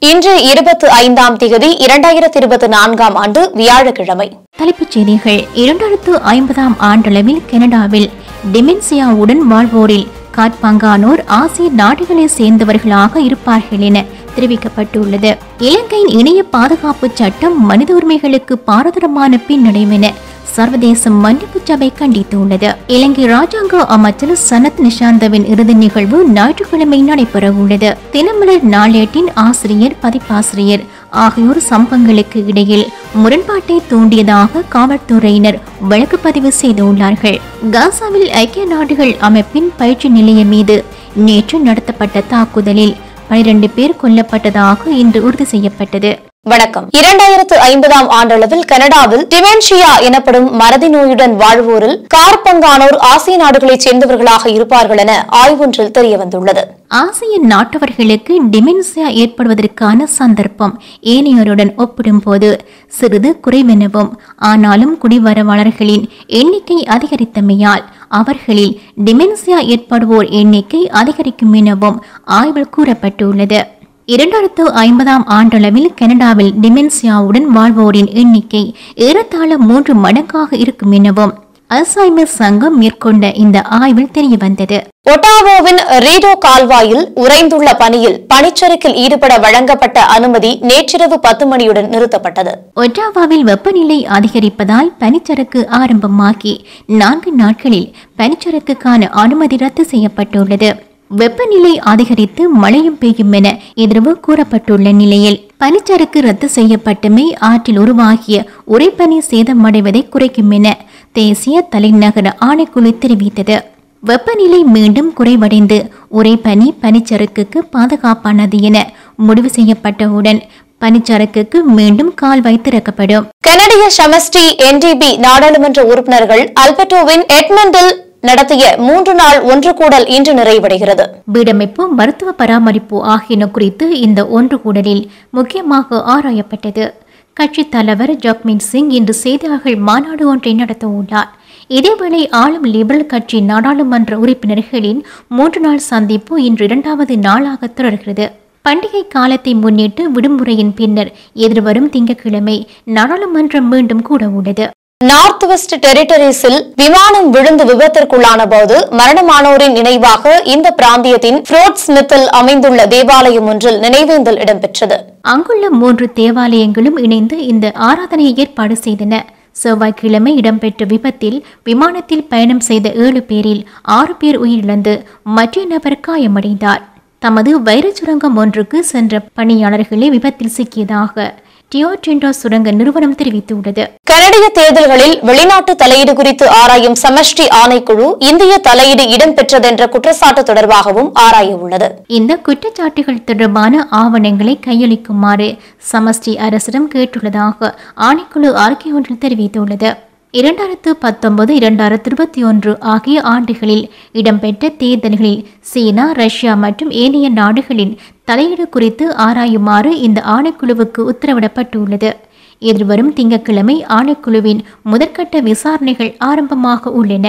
இன்று இருபத்தி ஐந்தாம் தேதி இரண்டாயிரத்தி இருபத்தி நான்காம் ஆண்டு வியாழக்கிழமை தலைப்புச் செய்திகள் இரண்டாயிரத்து ஐம்பதாம் ஆண்டளவில் கனடாவில் டிமென்சியாவுடன் வாழ்வோரில் காற்பங்கானோர் ஆசிய நாடுகளைச் சேர்ந்தவர்களாக இருப்பார்கள் என தெரிவிக்கப்பட்டுள்ளது இலங்கையின் இணைய பாதுகாப்பு சட்டம் மனித உரிமைகளுக்கு பாரதூரமான பின்னடைவென சர்வதேச மன்னிப்பு சபை கண்டித்துள்ளது இலங்கை ராஜாங்க அமைச்சர் சனத் நிஷாந்தவின் இறுதி நிகழ்வு ஞாயிற்றுக்கிழமை நடைபெறவுள்ளது தினமலர் நாளேட்டின் ஆசிரியர் பதிப்பாசிரியர் ஆகியோர் சம்பவங்களுக்கு இடையில் முரண்பாட்டை தூண்டியதாக காவல்துறையினர் வழக்கு பதிவு செய்துள்ளார்கள் காசாவில் ஐக்கிய நாடுகள் அமைப்பின் பயிற்சி நிலையம் மீது நேற்று நடத்தப்பட்ட தாக்குதலில் பனிரெண்டு பேர் கொல்லப்பட்டதாக இன்று உறுதி செய்யப்பட்டது வணக்கம் இரண்டாயிரத்து ஐம்பதாம் ஆண்டளவில் கனடாவில் டிமென்ஷியா எனப்படும் மறதி நோயுடன் வாழ்வோரில் கார்பங்கானோர் ஆசிய நாடுகளைச் சேர்ந்தவர்களாக இருப்பார்கள் என ஆய்வொன்றில் தெரியவந்துள்ளது ஆசிய நாட்டவர்களுக்கு டிமென்சியா ஏற்படுவதற்கான சந்தர்ப்பம் ஏனையோருடன் ஒப்பிடும்போது சிறிது குறைவெனவும் ஆனாலும் குடிவரவாளர்களின் எண்ணிக்கை அதிகரித்தமையால் அவர்களில் டிமென்சியா ஏற்படுவோர் எண்ணிக்கை அதிகரிக்கும் எனவும் ஆய்வில் கூறப்பட்டுள்ளது இரண்டாயிரத்து ஐம்பதாம் ஆண்டளவில் கனடாவில் டிமென்சியாவுடன் வாழ்வோரின் எண்ணிக்கை ஏறத்தாழ மூன்று மடங்காக இருக்கும் எனவும் அல்சைமர் சங்கம் மேற்கொண்ட இந்த ஆய்வில் தெரியவந்தது ஒட்டாவோவின் ரீடோ கால்வாயில் உறைந்துள்ள பனியில் பனிச்சறுக்கில் ஈடுபட வழங்கப்பட்ட அனுமதி நேற்றிரவு பத்து மணியுடன் நிறுத்தப்பட்டது ஒட்டாவாவில் வெப்பநிலை அதிகரிப்பதால் பனிச்சறுக்கு ஆரம்பமாகி நான்கு நாட்களில் பனிச்சறுக்குக்கான அனுமதி ரத்து செய்யப்பட்டுள்ளது வெப்பநிலை அதிகரித்து மழையும் பெய்யும் என எதிர்வு கூறப்பட்டுள்ள நிலையில் பனிச்சறுக்கு ரத்து செய்யப்பட்டுமே ஆற்றில் உருவாகிய உறைபனி சேதமடைவதை குறைக்கும் என தேசிய தலைநகர ஆணைக்குழு தெரிவித்தது வெப்பநிலை மீண்டும் குறைவடைந்து உறைபனி பனிச்சறுக்குக்கு பாதுகாப்பானது என முடிவு செய்யப்பட்டவுடன் பனிச்சறுக்குக்கு மீண்டும் கால்வாய் திறக்கப்படும் கனடிய சமஷ்டி என்டிபி நாடாளுமன்ற உறுப்பினர்கள் அல்பர்டோவின் எட்மண்டில் நடத்திய மூன்று நாள் ஒன்று கூடல் இன்று நிறைவடைகிறது வீடமைப்பு மருத்துவ பராமரிப்பு ஆகியன குறித்து இந்த ஒன்று கூடலில் முக்கியமாக ஆராயப்பட்டது கட்சித் தலைவர் ஜக்மீன் சிங் இன்று செய்தியாளர்கள் மாநாடு ஒன்றை நடத்த உள்ளார் இதேவேளை ஆளும் லிபரல் கட்சி நாடாளுமன்ற உறுப்பினர்களின் மூன்று நாள் சந்திப்பு இன்று இரண்டாவது நாளாக தொடர்கிறது பண்டிகை காலத்தை முன்னிட்டு விடுமுறையின் பின்னர் எதிர்வரும் திங்கட்கிழமை நாடாளுமன்றம் மீண்டும் கூட உள்ளது நார்த் வெஸ்ட் டெரிட்டரிஸில் விமானம் விழுந்து விபத்திற்குள்ளான போது மரணமானோரின் நினைவாக இந்த பிராந்தியத்தின் ஃப்ரோட் ஸ்மித்தில் அமைந்துள்ள தேவாலயம் ஒன்றில் நினைவேந்தல் இடம்பெற்றது அங்குள்ள மூன்று தேவாலயங்களும் இணைந்து இந்த ஆராதனையை ஏற்பாடு செய்தன செவ்வாய்க்கிழமை இடம்பெற்ற விபத்தில் விமானத்தில் பயணம் செய்த ஏழு பேரில் ஆறு பேர் உயிரிழந்து மற்ற நபர் காயமடைந்தார் தமது வைரச் சுரங்கம் ஒன்றுக்கு சென்ற பணியாளர்களே விபத்தில் சிக்கியதாக டியோ டிண்டோ சுரங்க நிறுவனம் தெரிவித்துள்ளது கனடிய தேர்தல்களில் வெளிநாட்டு தலையீடு குறித்து ஆராயும் சமஷ்டி ஆணைக்குழு இந்திய தலையீடு இடம்பெற்றதென்ற குற்றச்சாட்டு தொடர்பாகவும் ஆராய உள்ளது இந்த குற்றச்சாட்டுகள் தொடர்பான ஆவணங்களை கையளிக்குமாறு சமஷ்டி அரசிடம் கேட்டுள்ளதாக ஆணைக்குழு அறிக்கை ஒன்றில் தெரிவித்துள்ளது இரண்டாயிரத்து பத்தொன்பது இரண்டாயிரத்து இருபத்தி ஒன்று ஆகிய ஆண்டுகளில் இடம்பெற்ற தேர்தல்களில் சீனா ரஷ்யா மற்றும் ஏனைய நாடுகளின் தலையீடு குறித்து ஆராயுமாறு இந்த ஆணைக்குழுவுக்கு உத்தரவிடப்பட்டுள்ளது எதிர்வரும் திங்கட்கிழமை ஆணைக்குழுவின் முதற்கட்ட விசாரணைகள் ஆரம்பமாக உள்ளன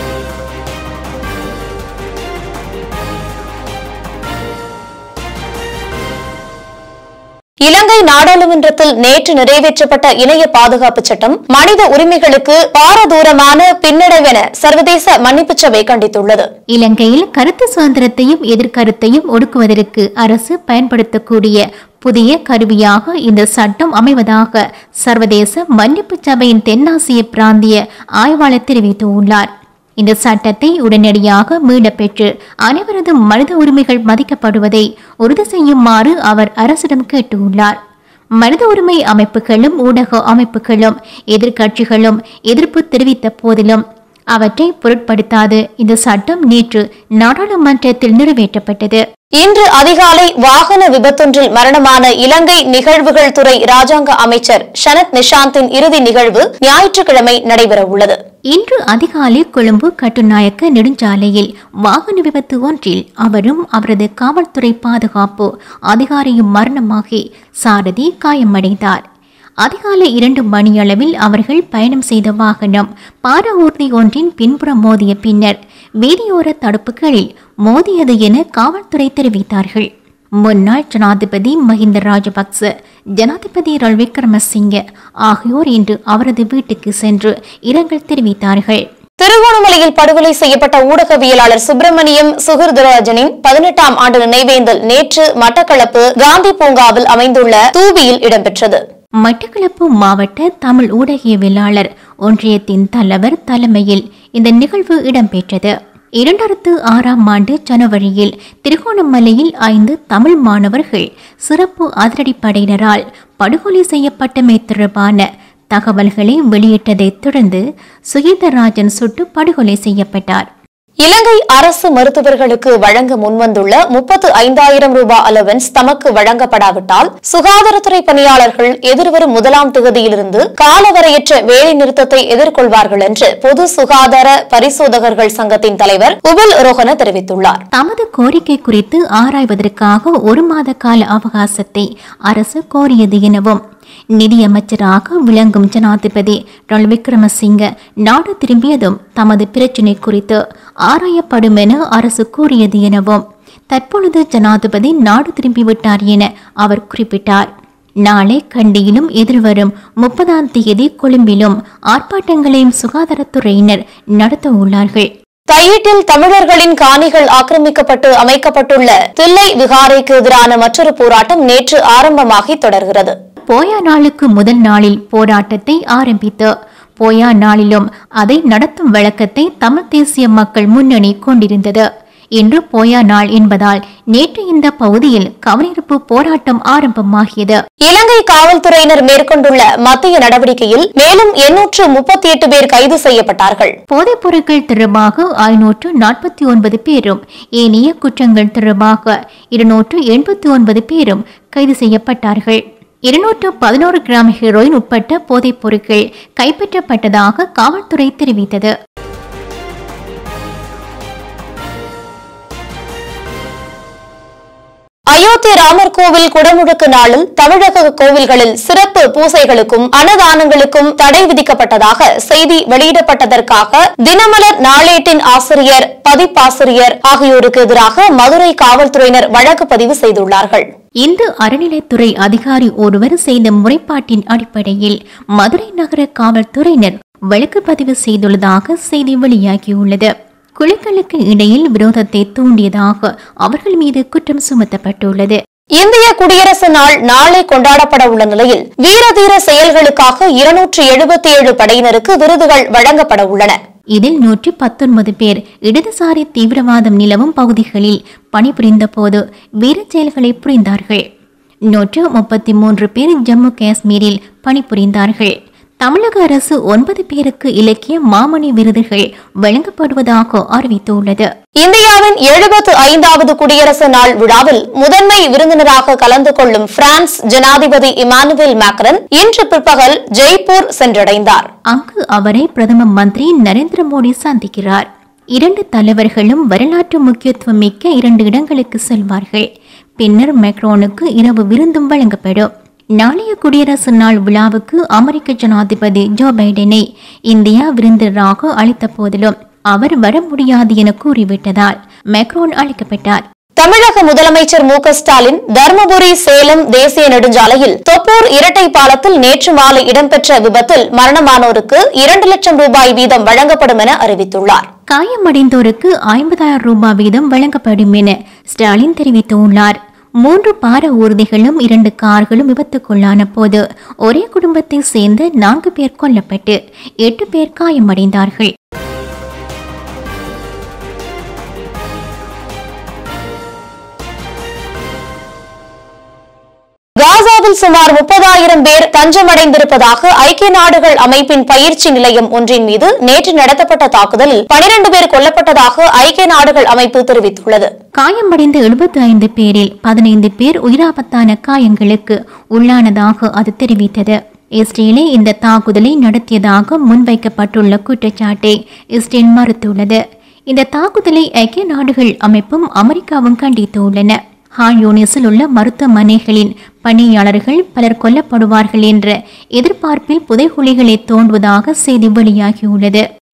இலங்கை நாடாளுமன்றத்தில் நேற்று நிறைவேற்றப்பட்ட இணைய பாதுகாப்பு சட்டம் மனித உரிமைகளுக்கு பாரதூரமான பின்னடைவென சர்வதேச மன்னிப்புச் சபை கண்டித்துள்ளது இலங்கையில் கருத்து சுதந்திரத்தையும் எதிர்கருத்தையும் ஒடுக்குவதற்கு அரசு பயன்படுத்தக்கூடிய புதிய கருவியாக இந்த சட்டம் அமைவதாக சர்வதேச மன்னிப்பு சபையின் தென்னாசிய பிராந்திய ஆய்வாளர் தெரிவித்துள்ளார் இந்த சட்டத்தை உடனடியாக மீளப் பெற்று அனைவரது மனித உரிமைகள் மதிக்கப்படுவதை உறுதி செய்யுமாறு அவர் அரசிடம் கேட்டுள்ளார் மனித உரிமை அமைப்புகளும் ஊடக அமைப்புகளும் எதிர்க்கட்சிகளும் எதிர்ப்பு தெரிவித்த போதிலும் அவற்றை பொருட்படுத்தாது இந்த சட்டம் நேற்று நாடாளுமன்றத்தில் நிறைவேற்றப்பட்டது இன்று அதிகாலை வாகன விபத்தொன்றில் மரணமான இலங்கை நிகழ்வுகள் துறை ராஜாங்க அமைச்சர் ஷனத் நிஷாந்தின் இறுதி நிகழ்வு ஞாயிற்றுக்கிழமை நடைபெறவுள்ளது இன்று அதிகாலை கொழும்பு கட்டுநாயக்க நெடுஞ்சாலையில் வாகன விபத்து ஒன்றில் அவரும் அவரது காவல்துறை பாதுகாப்பு அதிகாரியும் மரணமாகி சாரதி காயமடைந்தார் அதிகாலை இரண்டு மணியளவில் அவர்கள் பயணம் செய்த வாகனம் பார ஊர்தி ஒன்றின் பின்புறம் மோதிய பின்னர் வீதியோர தடுப்புகளில் மோதியது என காவல்துறை தெரிவித்தார்கள் முன்னாள் ஜனாதிபதி மஹிந்த ராஜபக்ச ஜனாதிபதி ரல் விக்ரமசிங்க ஆகியோர் இன்று அவரது வீட்டுக்கு சென்று இரங்கல் தெரிவித்தார்கள் திருகோணமலையில் படுகொலை செய்யப்பட்ட ஊடகவியலாளர் சுப்பிரமணியம் சுகிர்தராஜனின் பதினெட்டாம் ஆண்டு நினைவேந்தல் நேற்று மட்டக்களப்பு காந்தி பூங்காவில் அமைந்துள்ள தூபியில் இடம்பெற்றது மட்டக்களப்பு மாவட்ட தமிழ் ஊடகவியலாளர் ஒன்றியத்தின் தலைவர் தலைமையில் இந்த நிகழ்வு இடம்பெற்றது இரண்டாயிரத்து ஆறாம் ஆண்டு ஜனவரியில் திருகோணமலையில் ஐந்து தமிழ் மாணவர்கள் சிறப்பு அதிரடிப்படையினரால் படுகொலை செய்யப்பட்டமை தொடர்பான தகவல்களை வெளியிட்டதைத் தொடர்ந்து சுகீதராஜன் சுட்டு படுகொலை செய்யப்பட்டார் இலங்கை அரசு மருத்துவர்களுக்கு வழங்க முன்வந்துள்ள முப்பத்து ஐந்தாயிரம் ரூபாய் அலவன்ஸ் தமக்கு வழங்கப்படாவிட்டால் சுகாதாரத்துறை பணியாளர்கள் எதிர்வரும் முதலாம் தேதியிலிருந்து காலவரையற்ற வேலை நிறுத்தத்தை எதிர்கொள்வார்கள் என்று பொது சுகாதார பரிசோதகர்கள் சங்கத்தின் தலைவர் உபல் ரோஹன தெரிவித்துள்ளார் தமது கோரிக்கை குறித்து ஆராய்வதற்காக ஒரு மாத கால அவகாசத்தை அரசு கோரியது எனவும் நிதியமைச்சராக விளங்கும் ஜனாதிபதி ரணில் விக்ரமசிங்க நாடு திரும்பியதும் தமது பிரச்சினை குறித்து ஆராயப்படும் என அரசு கூறியது எனவும் தற்பொழுது ஜனாதிபதி நாடு திரும்பிவிட்டார் என அவர் குறிப்பிட்டார் நாளை கண்டியிலும் எதிர்வரும் முப்பதாம் தேதி கொழும்பிலும் ஆர்ப்பாட்டங்களையும் சுகாதாரத்துறையினர் நடத்த உள்ளார்கள் தையிட்டில் தமிழர்களின் காணிகள் ஆக்கிரமிக்கப்பட்டு அமைக்கப்பட்டுள்ள தில்லை விகாரைக்கு எதிரான மற்றொரு போராட்டம் நேற்று ஆரம்பமாகி தொடர்கிறது போயா நாளுக்கு முதல் நாளில் போராட்டத்தை ஆரம்பித்து போயா நாளிலும் அதை நடத்தும் வழக்கத்தை தமிழ் தேசிய மக்கள் முன்னணி கொண்டிருந்தது இன்று போயா நாள் என்பதால் நேற்று இந்த பகுதியில் கவனிருப்பு போராட்டம் ஆரம்பமாகியது இலங்கை காவல்துறையினர் மேற்கொண்டுள்ள மத்திய நடவடிக்கையில் மேலும் எண்ணூற்று முப்பத்தி எட்டு பேர் கைது செய்யப்பட்டார்கள் போதைப் பொருட்கள் தொடர்பாக ஐநூற்று நாற்பத்தி ஒன்பது பேரும் ஏனைய குற்றங்கள் தொடர்பாக இருநூற்று எண்பத்தி ஒன்பது பேரும் கைது செய்யப்பட்டார்கள் இருநூற்று பதினோரு கிராம் ஹெரோயின் உட்பட்ட போதைப் பொருட்கள் கைப்பற்றப்பட்டதாக காவல்துறை தெரிவித்தது அயோத்தி ராமர் கோவில் குடமுழுக்கு நாளில் தமிழக கோவில்களில் சிறப்பு பூசைகளுக்கும் அன்னதானங்களுக்கும் தடை விதிக்கப்பட்டதாக செய்தி வெளியிடப்பட்டதற்காக தினமலர் நாளேட்டின் ஆசிரியர் பதிப்பாசிரியர் ஆகியோருக்கு எதிராக மதுரை காவல்துறையினர் வழக்கு பதிவு செய்துள்ளார்கள் இந்து அறநிலைத்துறை அதிகாரி ஒருவர் செய்த முறைப்பாட்டின் அடிப்படையில் மதுரை நகர காவல்துறையினர் வழக்கு பதிவு செய்துள்ளதாக செய்தி வெளியாகியுள்ளது குழுக்களுக்கு இடையில் விரோதத்தை தூண்டியதாக அவர்கள் மீது குற்றம் சுமத்தப்பட்டுள்ளது இந்திய குடியரசு நாள் நாளை கொண்டாடப்பட உள்ள நிலையில் வீரதீர செயல்களுக்காக இருநூற்று எழுபத்தி ஏழு படையினருக்கு விருதுகள் வழங்கப்பட உள்ளன இதில் நூற்றி பத்தொன்பது பேர் இடதுசாரி தீவிரவாதம் நிலவும் பகுதிகளில் பணிபுரிந்த போது வீரச் செயல்களை புரிந்தார்கள் நூற்று முப்பத்தி மூன்று பேர் ஜம்மு காஷ்மீரில் பணிபுரிந்தார்கள் தமிழக அரசு ஒன்பது பேருக்கு இலக்கிய மாமணி விருதுகள் வழங்கப்படுவதாக அறிவித்துள்ளது இந்தியாவின் எழுபத்து ஐந்தாவது குடியரசு நாள் விழாவில் முதன்மை விருந்தினராக கலந்து கொள்ளும் பிரான்ஸ் ஜனாதிபதி இமானுவேல் மேக்ரன் இன்று பிற்பகல் ஜெய்ப்பூர் சென்றடைந்தார் அங்கு அவரை பிரதம மந்திரி நரேந்திர மோடி சந்திக்கிறார் இரண்டு தலைவர்களும் வரலாற்று முக்கியத்துவம் மிக்க இரண்டு இடங்களுக்கு செல்வார்கள் பின்னர் மெக்ரோனுக்கு இரவு விருந்தும் வழங்கப்படும் நாளைய குடியரசு நாள் விழாவுக்கு அமெரிக்க ஜனாதிபதி ஜோ பைடனை இந்தியா விருந்தினராக அழைத்த போதிலும் அவர் வர முடியாது என கூறிவிட்டதால் மெக்ரோன் அழைக்கப்பட்டார் தமிழக முதலமைச்சர் மு க ஸ்டாலின் தருமபுரி சேலம் தேசிய நெடுஞ்சாலையில் தொப்பூர் இரட்டை பாலத்தில் நேற்று மாலை இடம்பெற்ற விபத்தில் மரணமானோருக்கு இரண்டு லட்சம் ரூபாய் வீதம் வழங்கப்படும் என அறிவித்துள்ளார் காயமடைந்தோருக்கு ஐம்பதாயிரம் ரூபாய் வீதம் வழங்கப்படும் என ஸ்டாலின் தெரிவித்துள்ளார் மூன்று பார ஊர்திகளும் இரண்டு கார்களும் விபத்துக்குள்ளான போது ஒரே குடும்பத்தைச் சேர்ந்த நான்கு பேர் கொல்லப்பட்டு எட்டு பேர் காயமடைந்தார்கள் காசாவில் சுமார் முப்பதாயிரம் பேர் தஞ்சமடைந்திருப்பதாக ஐக்கிய நாடுகள் அமைப்பின் பயிற்சி நிலையம் ஒன்றின் மீது நேற்று நடத்தப்பட்ட தாக்குதலில் பனிரண்டு பேர் கொல்லப்பட்டதாக ஐக்கிய நாடுகள் அமைப்பு தெரிவித்துள்ளது காயமடைந்த எழுபத்தி ஐந்து பேரில் பதினைந்து பேர் உயிராபத்தான காயங்களுக்கு உள்ளானதாக அது தெரிவித்தது இஸ்ரேலே இந்த தாக்குதலை நடத்தியதாக முன்வைக்கப்பட்டுள்ள குற்றச்சாட்டை இஸ்ரேல் மறுத்துள்ளது இந்த தாக்குதலை ஐக்கிய நாடுகள் அமைப்பும் அமெரிக்காவும் கண்டித்துள்ளன ஹான் யூனிஸில் உள்ள மருத்துவமனைகளின் பணியாளர்கள் பலர் கொல்லப்படுவார்கள் என்ற எதிர்பார்ப்பில் புதைகுழிகளை தோண்டுவதாக செய்தி வெளியாகியுள்ளது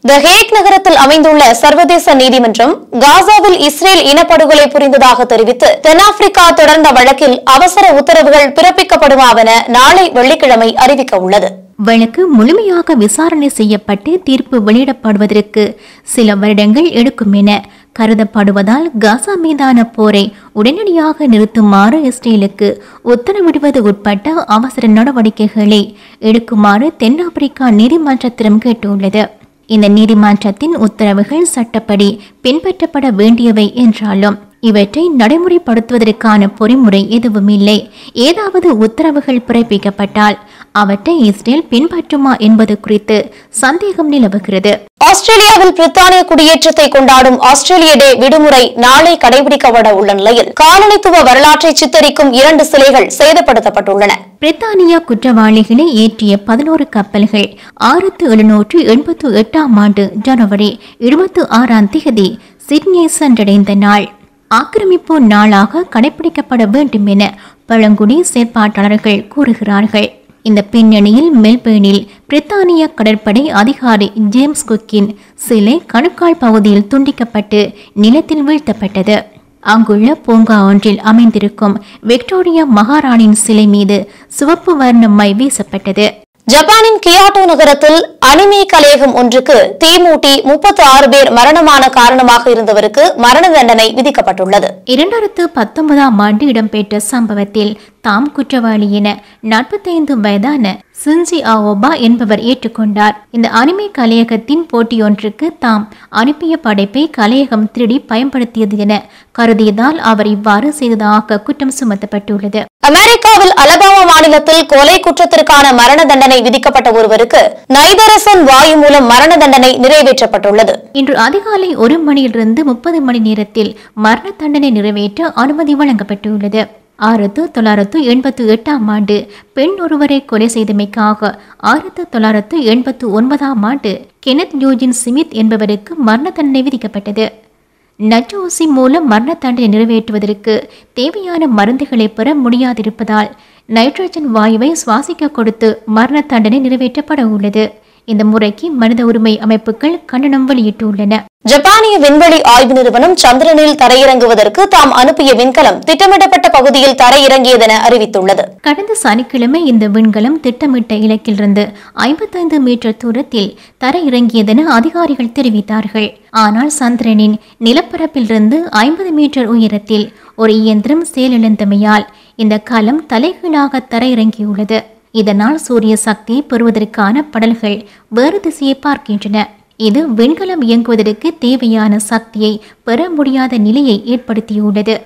த ஹேக் நகரத்தில் அமைந்துள்ள சர்வதேச நீதிமன்றம் காசாவில் இஸ்ரேல் இனப்படுகொலை புரிந்ததாக தெரிவித்து தென்னாப்பிரிக்கா தொடர்ந்த வழக்கில் அவசர உத்தரவுகள் பிறப்பிக்கப்படுமாவென நாளை வெள்ளிக்கிழமை அறிவிக்க உள்ளது வழக்கு முழுமையாக விசாரணை செய்யப்பட்டு தீர்ப்பு வெளியிடப்படுவதற்கு சில வருடங்கள் எடுக்கும் என கருதப்படுவதால் காசா மீதான போரை உடனடியாக நிறுத்துமாறு இஸ்ரேலுக்கு உத்தரவிடுவது உட்பட்ட அவசர நடவடிக்கைகளை எடுக்குமாறு தென்னாப்பிரிக்கா நீதிமன்றத்திடம் கேட்டுள்ளது இந்த நீதிமன்றத்தின் உத்தரவுகள் சட்டப்படி பின்பற்றப்பட வேண்டியவை என்றாலும் இவற்றை நடைமுறைப்படுத்துவதற்கான பொறிமுறை எதுவும் இல்லை ஏதாவது உத்தரவுகள் பிறப்பிக்கப்பட்டால் அவற்றை இஸ்ரேல் பின்பற்றுமா என்பது குறித்து சந்தேகம் நிலவுகிறது ஆஸ்திரேலியாவில் பிரித்தானிய குடியேற்றத்தை கொண்டாடும் ஆஸ்திரேலிய டே விடுமுறை நாளை கடைபிடிக்கப்பட உள்ள நிலையில் காலனித்துவ வரலாற்றை சித்தரிக்கும் இரண்டு சிலைகள் சேதப்படுத்தப்பட்டுள்ளன பிரித்தானியா குற்றவாளிகளை ஏற்றிய பதினோரு கப்பல்கள் ஆயிரத்து எழுநூற்று எண்பத்து எட்டாம் ஆண்டு ஜனவரி இருபத்தி ஆறாம் தேதி சிட்னியை சென்றடைந்த நாள் ஆக்கிரமிப்பு நாளாக கடைபிடிக்கப்பட வேண்டும் என பழங்குடி செயற்பாட்டாளர்கள் கூறுகிறார்கள் இந்த பின்னணியில் மெல்பேர்னில் பிரித்தானிய கடற்படை அதிகாரி ஜேம்ஸ் குக்கின் சிலை கணுக்கால் பகுதியில் துண்டிக்கப்பட்டு நிலத்தில் வீழ்த்தப்பட்டது அங்குள்ள பூங்கா ஒன்றில் அமைந்திருக்கும் விக்டோரியா மகாராணியின் சிலை மீது சிவப்பு வர்ண மை வீசப்பட்டது ஜப்பானின் கியாட்டோ நகரத்தில் அனிமே கலையகம் ஒன்றுக்கு தீ மூட்டி முப்பத்தி ஆறு பேர் மரணமான காரணமாக இருந்தவருக்கு மரண தண்டனை விதிக்கப்பட்டுள்ளது இரண்டாயிரத்து பத்தொன்பதாம் ஆண்டு இடம்பெற்ற சம்பவத்தில் தாம் குற்றவாளி என நாற்பத்தைந்து வயதான சின்ஜி ஆவோபா என்பவர் ஏற்றுக்கொண்டார் இந்த அனிமே கலையகத்தின் போட்டியொன்றுக்கு தாம் அனுப்பிய படைப்பை கலையகம் திருடி பயன்படுத்தியது என கருதியதால் அவர் இவ்வாறு செய்ததாக குற்றம் சுமத்தப்பட்டுள்ளது அமெரிக்காவில் அலபாமா மாநிலத்தில் கொலை குற்றத்திற்கான மரண தண்டனை விதிக்கப்பட்ட ஒருவருக்கு நைதரசன் வாயு மூலம் மரண தண்டனை நிறைவேற்றப்பட்டுள்ளது இன்று அதிகாலை ஒரு மணியிலிருந்து முப்பது மணி நேரத்தில் மரண தண்டனை நிறைவேற்ற அனுமதி வழங்கப்பட்டுள்ளது ஆயிரத்து தொள்ளாயிரத்து எண்பத்து எட்டாம் ஆண்டு பெண் ஒருவரை கொலை செய்தமைக்காக ஆயிரத்து தொள்ளாயிரத்து எண்பத்து ஒன்பதாம் ஆண்டு கெனத் யூஜின் ஸ்மித் என்பவருக்கு மரண தண்டனை விதிக்கப்பட்டது நச்சு ஊசி மூலம் மரண தண்டனை நிறைவேற்றுவதற்கு தேவையான மருந்துகளை பெற முடியாதிருப்பதால் நைட்ரஜன் வாயுவை சுவாசிக்க கொடுத்து மரண தண்டனை நிறைவேற்றப்பட உள்ளது இந்த முறைக்கு மனித உரிமை அமைப்புகள் கண்டனம் வெளியிட்டுள்ளன ஜப்பானிய விண்வெளி ஆய்வு நிறுவனம் சந்திரனில் தரையிறங்குவதற்கு தாம் அனுப்பிய விண்கலம் திட்டமிடப்பட்ட பகுதியில் தரையிறங்கியதென அறிவித்துள்ளது கடந்த சனிக்கிழமை இந்த விண்கலம் திட்டமிட்ட இலக்கிலிருந்து ஐம்பத்தைந்து மீட்டர் தூரத்தில் தரையிறங்கியதென அதிகாரிகள் தெரிவித்தார்கள் ஆனால் சந்திரனின் நிலப்பரப்பிலிருந்து ஐம்பது மீட்டர் உயரத்தில் ஒரு இயந்திரம் செயலிழந்தமையால் இந்த கலம் தலைகீழாக தரையிறங்கியுள்ளது இதனால் சூரிய சக்தியை பெறுவதற்கான படல்கள் வேறு திசையை பார்க்கின்றன இது விண்கலம் இயங்குவதற்கு தேவையான சக்தியை பெற முடியாத நிலையை ஏற்படுத்தியுள்ளது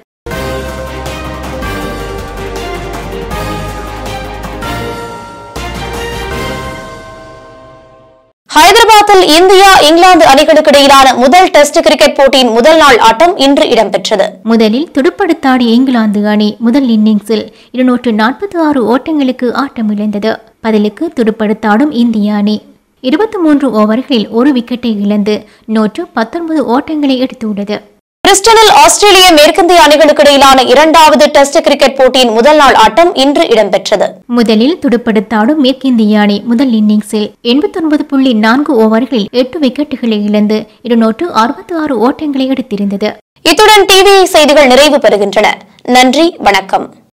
ஹைதராபாத்தில் இந்தியா இங்கிலாந்து அணிகளுக்கு இடையிலான முதல் டெஸ்ட் கிரிக்கெட் போட்டியின் முதல் நாள் ஆட்டம் இன்று இடம்பெற்றது முதலில் துடுப்படுத்தாடிய இங்கிலாந்து அணி முதல் இன்னிங்ஸில் இருநூற்று நாற்பத்தி ஆறு ஓட்டங்களுக்கு ஆட்டமிழந்தது பதிலுக்கு துடுப்படுத்தாடும் இந்திய அணி இருபத்தி மூன்று ஓவர்களில் ஒரு விக்கெட்டை இழந்து நூற்று பத்தொன்பது ஓட்டங்களை எடுத்துள்ளது பிரிஸ்டனில் ஆஸ்திரேலிய மேற்கிந்திய அணிகளுக்கு இடையிலான இரண்டாவது டெஸ்ட் கிரிக்கெட் போட்டியின் முதல் நாள் ஆட்டம் இன்று இடம்பெற்றது முதலில் துடுப்படுத்தாடும் மேற்கிந்திய அணி முதல் இன்னிங்ஸில் எண்பத்தொன்பது புள்ளி நான்கு ஓவர்களில் எட்டு விக்கெட்டுகளை இழந்து இருநூற்று அறுபத்தி ஆறு ஓட்டங்களை எடுத்திருந்தது இத்துடன் டிவி செய்திகள் நிறைவு பெறுகின்றன நன்றி வணக்கம்